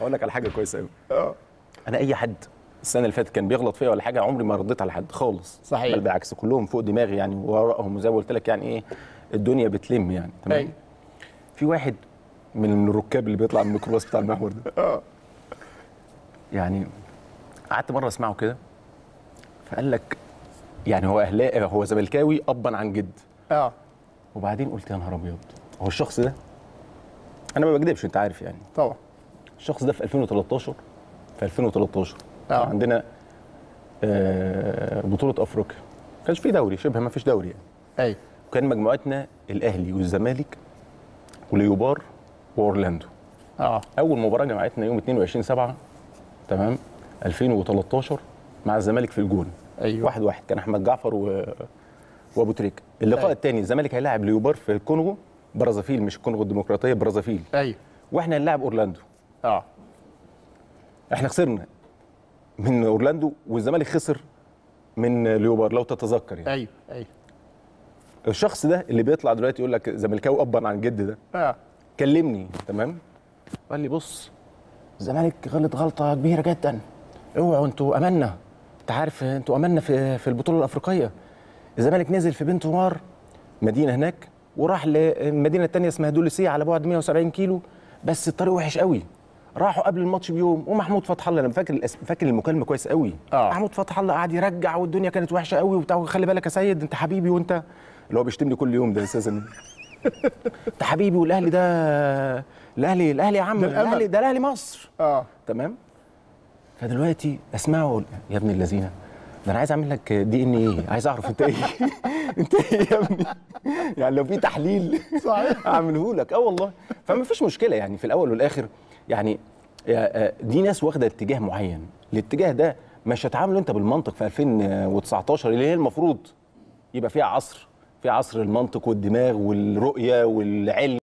اقول لك على حاجه كويسه قوي اه انا اي حد السنه اللي فاتت كان بيغلط فيا ولا حاجه عمري ما رديت على حد خالص صحيح. بل بالعكس كلهم فوق دماغي يعني وراءهم وزي ما قلت لك يعني ايه الدنيا بتلم يعني تمام أيوة. في واحد من الركاب اللي بيطلع من الميكروباص بتاع المحور ده اه يعني قعدت مره اسمعه كده فقال لك يعني هو اهلاء هو زملكاوي ابا عن جد اه وبعدين قلت يا نهار ابيض هو الشخص ده انا ما بكذبش انت عارف يعني طبعا الشخص ده في 2013 في 2013 آه. كان عندنا آه، بطوله افريقيا ما كانش في دوري شبه ما فيش دوري يعني ايوه وكان مجموعتنا الاهلي والزمالك وليوبار واورلاندو اه اول مباراه جمعتنا يوم 22 7 تمام 2013 مع الزمالك في الجون أيوة. واحد واحد كان احمد جعفر و... وابو تريكه اللقاء أيوة. الثاني الزمالك هيلاعب ليوبار في الكونغو برازافيل مش الكونغو الديمقراطيه برازافيل ايوه واحنا هنلاعب اورلاندو اه احنا خسرنا من اورلاندو والزمالك خسر من ليوبار لو تتذكر يعني ايوه ايوه الشخص ده اللي بيطلع دلوقتي يقول لك زملكاوي ابا عن جد ده اه كلمني تمام قال لي بص الزمالك غلط غلطه كبيره جدا اوعوا انتوا امنا انت عارف انتوا امنا في في البطوله الافريقيه الزمالك نزل في بنت مار مدينه هناك وراح للمدينه الثانيه اسمها دولسيه على بعد 170 كيلو بس الطريق وحش قوي راحوا قبل الماتش بيوم ومحمود فتح الله انا فاكر الأس- فاكر المكالمه كويس قوي آه. محمود فتح الله قعد يرجع والدنيا كانت وحشه قوي وبتاع خلي بالك يا سيد انت حبيبي وانت اللي هو بيشتمني كل يوم ده اساسا انت حبيبي والاهلي ده الاهلي الاهلي يا عم ده الأمل. الاهلي ده الاهلي مصر اه تمام فدلوقتي اسمعه واقول يا ابن الذين ده انا عايز اعمل لك دي ان ايه عايز اعرف انت ايه انت ايه يا ابني يعني لو في تحليل صحيح. اعمله لك اه والله فما فيش مشكله يعني في الاول والاخر يعني يا- آه، دي ناس واخده اتجاه معين الاتجاه ده مش هتعامله انت بالمنطق في 2019 اللي هي المفروض يبقى فيها عصر في عصر المنطق والدماغ والرؤيه والعلم